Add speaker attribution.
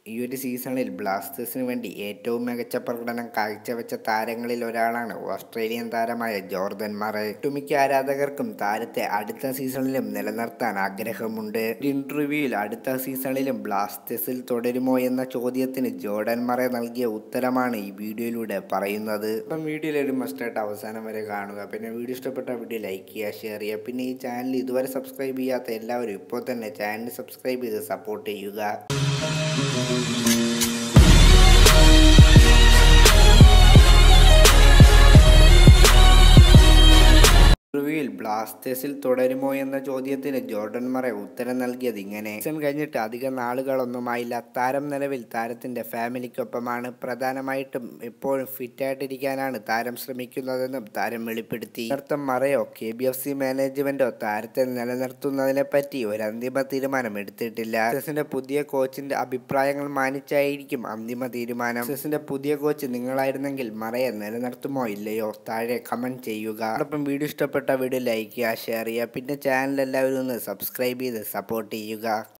Speaker 1: ഈ ഒരു സീസണിൽ ബ്ലാസ്റ്റേഴ്സിന് വേണ്ടി ഏറ്റവും മികച്ച പ്രകടനം കാഴ്ചവെച്ച താരങ്ങളിൽ ഒരാളാണ് ഓസ്ട്രേലിയൻ താരമായ ജോർദൻ മറെ ഒട്ടുമിക്ക ആരാധകർക്കും താരത്തെ അടുത്ത സീസണിലും നിലനിർത്താൻ ആഗ്രഹമുണ്ട് ഇന്റർവ്യൂവിൽ അടുത്ത സീസണിലും ബ്ലാസ്റ്റേഴ്സിൽ തുടരുമോ എന്ന ചോദ്യത്തിന് ജോർഡൻ മറെ നൽകിയ ഉത്തരമാണ് ഈ വീഡിയോയിലൂടെ പറയുന്നത് അപ്പം വീഡിയോയിൽ ഒരു മസ്റ്റായിട്ട് അവസാനം വരെ കാണുക പിന്നെ വീഡിയോ ഇഷ്ടപ്പെട്ട വീഡിയോ ലൈക്ക് ചെയ്യുക ഷെയർ ചെയ്യുക പിന്നെ ഈ ചാനൽ ഇതുവരെ സബ്സ്ക്രൈബ് ചെയ്യാത്ത എല്ലാവരും ഇപ്പോൾ തന്നെ ചാനൽ സബ്സ്ക്രൈബ് ചെയ്ത് സപ്പോർട്ട് ചെയ്യുക റിവ്യൂവിൽ ബ്ലാസ്റ്റേഴ്സിൽ തുടരുമോ എന്ന ചോദ്യത്തിന് ജോർഡൻ മറെ ഉത്തരം നൽകിയത് ഇങ്ങനെ സീസൺ കഴിഞ്ഞിട്ട് അധിക നാളുകളൊന്നുമായില്ല താരം നിലവിൽ താരത്തിന്റെ ഫാമിലിക്കൊപ്പമാണ് പ്രധാനമായിട്ടും എപ്പോഴും ഫിറ്റായിട്ടിരിക്കാനാണ് താരം ശ്രമിക്കുന്നതെന്നും താരം വെളിപ്പെടുത്തി അർത്ഥം മറയോ കെ ബി എഫ് സി മാനേജ്മെന്റോ താരത്തെ നിലനിർത്തുന്നതിനെ പറ്റി ഒരു അന്തിമ തീരുമാനം എടുത്തിട്ടില്ല സെസിന്റെ പുതിയ കോച്ചിന്റെ അഭിപ്രായങ്ങൾ മാനിച്ചായിരിക്കും അന്തിമ തീരുമാനം സെസിന്റെ പുതിയ കോച്ച് നിങ്ങളായിരുന്നെങ്കിൽ മറയെ നിലനിർത്തുമോ ഇല്ലയോ താഴെ കമന്റ് ചെയ്യുക അതോടൊപ്പം വീഡിയോ ഇഷ്ടപ്പെട്ട വീഡിയോ ലൈക്ക് ചെയ്യുക ഷെയർ ചെയ്യുക പിന്നെ ചാനൽ എല്ലാവരും ഒന്ന് സബ്സ്ക്രൈബ് ചെയ്ത് സപ്പോർട്ട് ചെയ്യുക